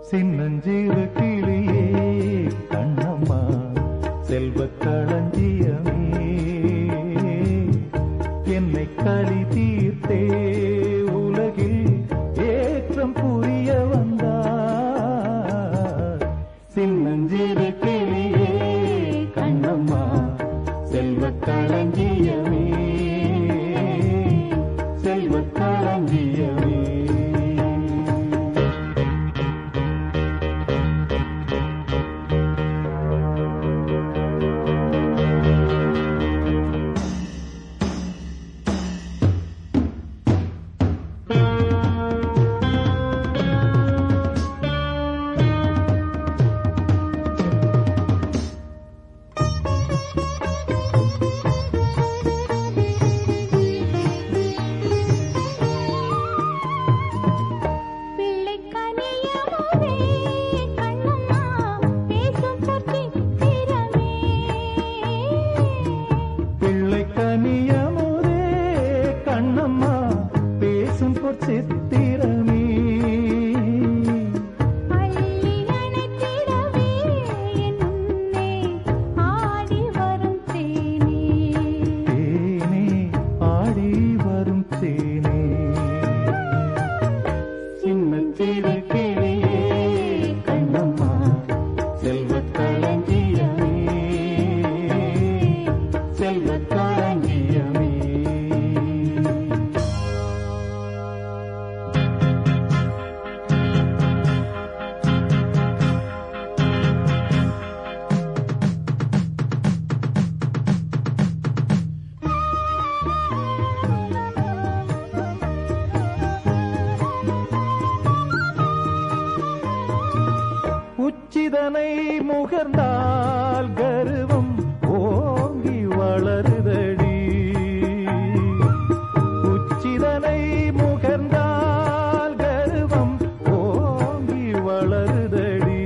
சின்னஞ்சிறு கிளியே கண்ணம்மா செல்வக் களஞ்சியமே என்னை களி தீர்த்தே உலகில் ஏற்றம் புரிய வந்தார் சின்னஞ்சிறு கிளியே கண்ணம்மா செல்வக் களஞ்சியமே செல்வக் களஞ்சியமே பிள்ளை கனியமுதே கண்ணம்மா பேசும் பொற்சித்திரமே பிள்ளை கனியமுதே கண்ணம்மா பேசும் பொற்சித்திரமே அள்ளி அணைத்திடவே என் முன்னே ஆடி வரும் தேனே தேனே ஆடி வரும் தேனே சின்னச்சிறு கிளியே கண்ணம்மா செல்வக் களஞ்சியமே செல்வக் களஞ்சியமே உச்சிதனை முகர்ந்தால் கருவம் ஓங்கி வளருதடி உச்சிதனை முகர்ந்தால் கருவம் ஓங்கி வளருதடி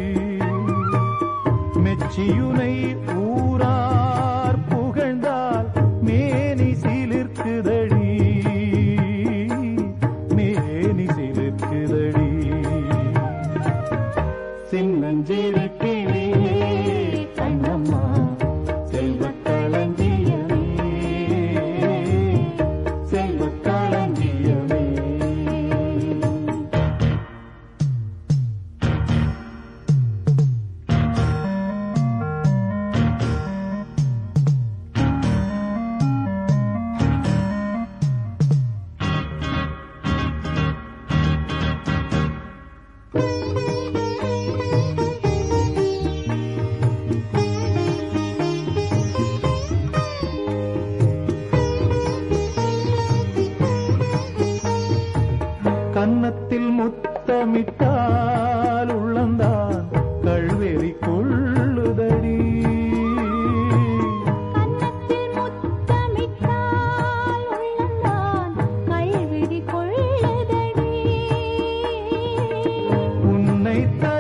மெச்சியுனை ஊரார் புகழ்ந்தால் மேனி சிலிர்க்குதடி மேனி சிலிர்க்குதடி சின்னஞ்சிறு கிளியே கண்ணம்மா செல்வக் களஞ்சியமே செல்வக் களஞ்சியமே கன்னத்தில் முத்தமிட்டால் உள்ளந்தான் கழ்வெறி கொள்ளுதடி கன்னத்தில் முத்தமிட்டால் உள்ளந்தான் கைவிடி கொள்ளுதடி உன்னை